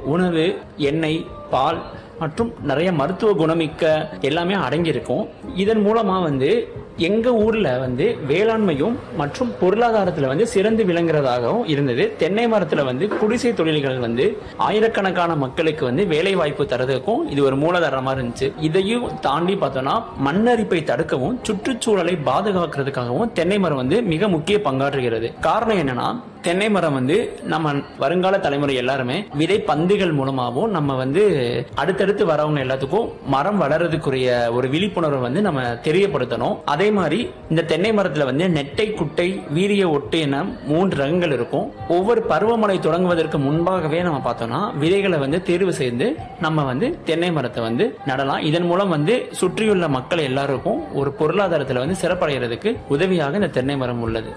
உணவு எண்ணெய் பால் மற்றும் நிறைய மருத்துவ குணமிக்க எல்லாமே அடங்கியிருக்கும் இதன் மூலமா வந்து எங்க ஊர்ல வந்து வேளாண்மையும் மற்றும் பொருளாதாரத்துல வந்து சிறந்து விளங்குறதாகவும் இருந்தது தென்னை மரத்துல வந்து குடிசை தொழில்கள் வந்து ஆயிரக்கணக்கான மக்களுக்கு வந்து வேலை வாய்ப்பு தரதுக்கும் இது ஒரு மூலதனமா இருந்துச்சு இதையும் தாண்டி பார்த்தோம்னா மண்ணரிப்பை தடுக்கவும் சுற்றுச்சூழலை பாதுகாக்கிறதுக்காகவும் தென்னை மரம் வந்து மிக முக்கிய பங்காற்றுகிறது காரணம் என்னன்னா தென்னை மரம் வந்து நம்ம வருங்கால தலைமுறை எல்லாருமே விதை பந்துகள் மூலமாகவும் நம்ம வந்து அடுத்தடுத்து வரவங்க எல்லாத்துக்கும் மரம் வளர்றதுக்குரிய ஒரு விழிப்புணர்வை வந்து நம்ம தெரியப்படுத்தணும் அதே மாதிரி இந்த தென்னை மரத்துல வந்து நெட்டை குட்டை வீரிய ஒட்டு என மூன்று ரகங்கள் இருக்கும் ஒவ்வொரு பருவமழை தொடங்குவதற்கு முன்பாகவே நம்ம பார்த்தோம்னா விதைகளை வந்து தேர்வு செய்து நம்ம வந்து தென்னை மரத்தை வந்து நடலாம் இதன் மூலம் வந்து சுற்றியுள்ள மக்கள் எல்லாருக்கும் ஒரு பொருளாதாரத்துல வந்து சிறப்படைகிறதுக்கு உதவியாக இந்த தென்னை மரம் உள்ளது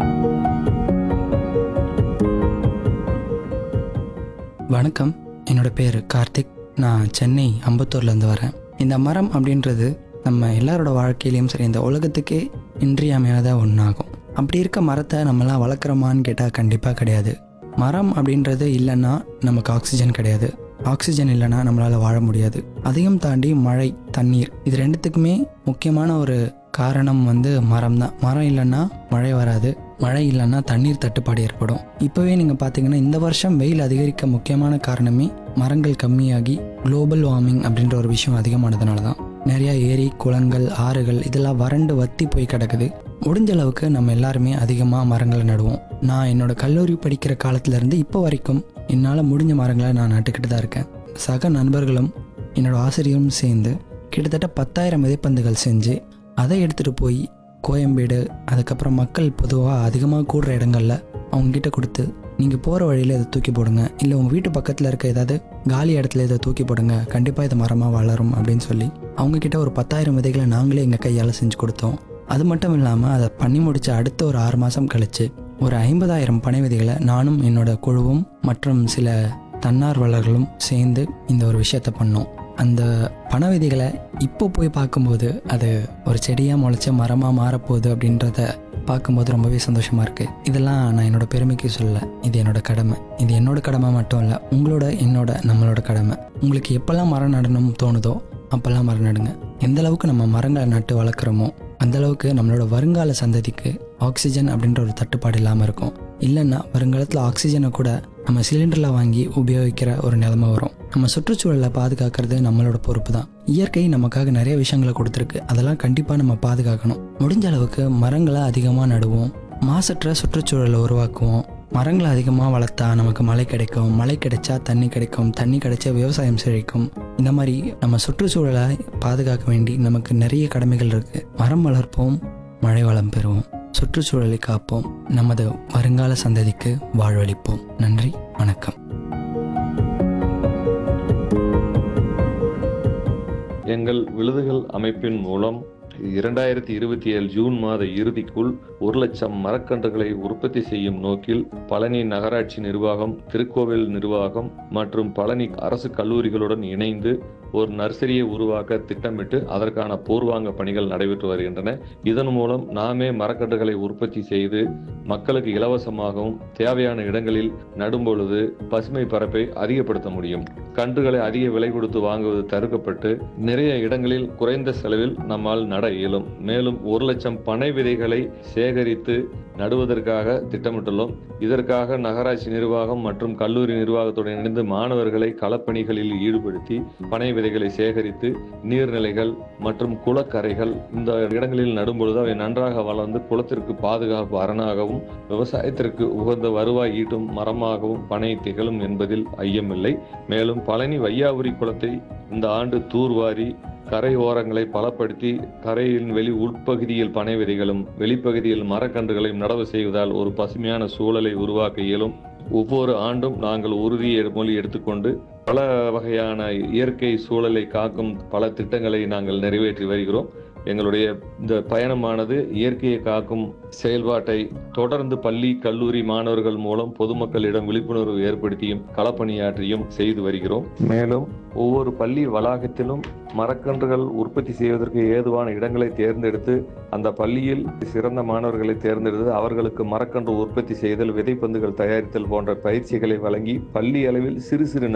வணக்கம் என்னோட பேர் கார்த்திக் நான் சென்னை அம்பத்தூர்லேருந்து வரேன் இந்த மரம் அப்படின்றது நம்ம எல்லாரோட வாழ்க்கையிலையும் சரி இந்த உலகத்துக்கே இன்றியமையாத ஒன்றாகும் அப்படி இருக்க மரத்தை நம்மலாம் வளர்க்குறோமான்னு கேட்டால் கண்டிப்பாக கிடையாது மரம் அப்படின்றது இல்லைன்னா நமக்கு ஆக்சிஜன் கிடையாது ஆக்சிஜன் இல்லைன்னா நம்மளால் வாழ முடியாது அதையும் தாண்டி மழை தண்ணீர் இது ரெண்டுத்துக்குமே முக்கியமான ஒரு காரணம் வந்து மரம் தான் மரம் இல்லைன்னா மழை வராது மழை இல்லைன்னா தண்ணீர் தட்டுப்பாடு ஏற்படும் இப்போவே நீங்கள் பார்த்தீங்கன்னா இந்த வருஷம் வெயில் அதிகரிக்க முக்கியமான காரணமே மரங்கள் கம்மியாகி குளோபல் வார்மிங் அப்படின்ற ஒரு விஷயம் அதிகமானதுனால தான் நிறையா ஏரி குளங்கள் ஆறுகள் இதெல்லாம் வறண்டு வத்தி போய் கிடக்குது முடிஞ்ச அளவுக்கு நம்ம எல்லாருமே அதிகமாக மரங்களை நடுவோம் நான் என்னோட கல்லூரி படிக்கிற காலத்துலேருந்து இப்போ வரைக்கும் என்னால் முடிஞ்ச மரங்களை நான் நட்டுக்கிட்டு தான் இருக்கேன் சக நண்பர்களும் என்னோட ஆசிரியரும் சேர்ந்து கிட்டத்தட்ட பத்தாயிரம் விதைப்பந்துகள் செஞ்சு அதை எடுத்துகிட்டு போய் கோயம்பேடு அதுக்கப்புறம் மக்கள் பொதுவாக அதிகமாக கூடுற இடங்கள்ல அவங்ககிட்ட கொடுத்து நீங்கள் போகிற வழியில் இதை தூக்கி போடுங்க இல்லை உங்கள் வீட்டு பக்கத்தில் இருக்க ஏதாவது காலி இடத்துல இதை தூக்கி போடுங்க கண்டிப்பாக இது மரமாக வளரும் அப்படின்னு சொல்லி அவங்கக்கிட்ட ஒரு பத்தாயிரம் விதைகளை நாங்களே எங்கள் கையால் செஞ்சு கொடுத்தோம் அது மட்டும் இல்லாமல் அதை பண்ணி முடிச்ச அடுத்த ஒரு ஆறு மாதம் கழிச்சு ஒரு ஐம்பதாயிரம் பனை விதைகளை நானும் என்னோட குழுவும் மற்றும் சில தன்னார்வலர்களும் சேர்ந்து இந்த ஒரு விஷயத்தை பண்ணோம் அந்த பண விதைகளை இப்போ போய் பார்க்கும்போது அது ஒரு செடியாக முளைச்ச மரமாக மாறப்போகுது அப்படின்றத பார்க்கும்போது ரொம்பவே சந்தோஷமாக இருக்குது இதெல்லாம் நான் என்னோட பெருமைக்கு சொல்லலை இது என்னோட கடமை இது என்னோட கடமை மட்டும் இல்லை உங்களோட என்னோட நம்மளோட கடமை உங்களுக்கு எப்போல்லாம் மரம் நடணும் தோணுதோ அப்போல்லாம் மரம் நடுங்க எந்த அளவுக்கு நம்ம மரங்களை நட்டு வளர்க்குறோமோ அந்த அளவுக்கு நம்மளோட வருங்கால சந்ததிக்கு ஆக்சிஜன் அப்படின்ற ஒரு தட்டுப்பாடு இல்லாமல் இருக்கும் இல்லைன்னா வருங்காலத்தில் ஆக்சிஜனை கூட நம்ம சிலிண்டரில் வாங்கி உபயோகிக்கிற ஒரு நிலைமை வரும் நம்ம சுற்றுச்சூழலை பாதுகாக்கிறது நம்மளோட பொறுப்பு தான் இயற்கை நமக்காக நிறைய விஷயங்களை கொடுத்துருக்கு அதெல்லாம் கண்டிப்பாக நம்ம பாதுகாக்கணும் முடிஞ்ச அளவுக்கு மரங்களை அதிகமாக நடுவோம் மாசற்ற சுற்றுச்சூழலை உருவாக்குவோம் மரங்களை அதிகமாக வளர்த்தா நமக்கு மழை கிடைக்கும் மழை கிடைச்சா தண்ணி கிடைக்கும் தண்ணி கிடைச்சா விவசாயம் செழிக்கும் இந்த மாதிரி நம்ம சுற்றுச்சூழலை பாதுகாக்க வேண்டி நமக்கு நிறைய கடமைகள் இருக்கு மரம் வளர்ப்போம் மழை வளம் பெறுவோம் சுற்றுச்சூழலை காப்போம் நமது வருங்கால சந்ததிக்கு வாழ்வளிப்போம் நன்றி வணக்கம் எங்கள் விழுதுகள் அமைப்பின் மூலம் இரண்டாயிரத்தி இருபத்தி ஏழு ஜூன் மாத இறுதிக்குள் ஒரு லட்சம் மரக்கன்றுகளை உற்பத்தி செய்யும் நோக்கில் பழனி நகராட்சி நிர்வாகம் திருக்கோவில் நிர்வாகம் மற்றும் பழனி அரசு கல்லூரிகளுடன் இணைந்து ஒரு நர்சரியை உருவாக்க திட்டமிட்டு அதற்கான பூர்வாங்க பணிகள் நடைபெற்று வருகின்றன இதன் மூலம் நாமே மரக்கன்றுகளை உற்பத்தி செய்து மக்களுக்கு இலவசமாகவும் தேவையான இடங்களில் நடும்பொழுது பசுமை பரப்பை அதிகப்படுத்த முடியும் கன்றுகளை அதிக விலை கொடுத்து வாங்குவது தடுக்கப்பட்டு நிறைய இடங்களில் குறைந்த செலவில் நம்மால் நட இயலும் மேலும் ஒரு லட்சம் பனை விதைகளை சேகரித்து நடுவதற்காக திட்டமிட்டுள்ளோம் இதற்காக நகராட்சி நிர்வாகம் மற்றும் கல்லூரி நிர்வாகத்துடன் இணைந்து மாணவர்களை களப்பணிகளில் ஈடுபடுத்தி பனை விதைகளை சேகரித்து நீர்நிலைகள் மற்றும் குளக்கரைகள் இந்த இடங்களில் நடும்பொழுது அவை நன்றாக வளர்ந்து குளத்திற்கு பாதுகாப்பு அரணாகவும் விவசாயத்திற்கு உகந்த வருவாய் ஈட்டும் மரமாகவும் பனை திகழும் என்பதில் ஐயமில்லை மேலும் பழனி வையாபுரி குளத்தை இந்த ஆண்டு தூர்வாரி கரை ஓரங்களை பலப்படுத்தி கரையின் வெளி உட்பகுதியில் பனை விதைகளும் வெளிப்பகுதியில் மரக்கன்றுகளையும் நடவு செய்வதால் ஒரு பசுமையான சூழலை உருவாக்க இயலும் ஒவ்வொரு ஆண்டும் நாங்கள் உறுதி மொழி எடுத்துக்கொண்டு பல வகையான இயற்கை சூழலை காக்கும் பல திட்டங்களை நாங்கள் நிறைவேற்றி வருகிறோம் எங்களுடைய இந்த பயணமானது இயற்கையை காக்கும் செயல்பாட்டை தொடர்ந்து பள்ளி கல்லூரி மாணவர்கள் மூலம் பொதுமக்களிடம் விழிப்புணர்வு ஏற்படுத்தியும் களப்பணியாற்றியும் செய்து வருகிறோம் மேலும் ஒவ்வொரு பள்ளி வளாகத்திலும் மரக்கன்றுகள் உற்பத்தி செய்வதற்கு ஏதுவான இடங்களை தேர்ந்தெடுத்து அந்த பள்ளியில் சிறந்த மாணவர்களை தேர்ந்தெடுத்து அவர்களுக்கு மரக்கன்று உற்பத்தி செய்தல் விதைப்பந்துகள் தயாரித்தல் போன்ற பயிற்சிகளை வழங்கி பள்ளி அளவில் சிறு சிறு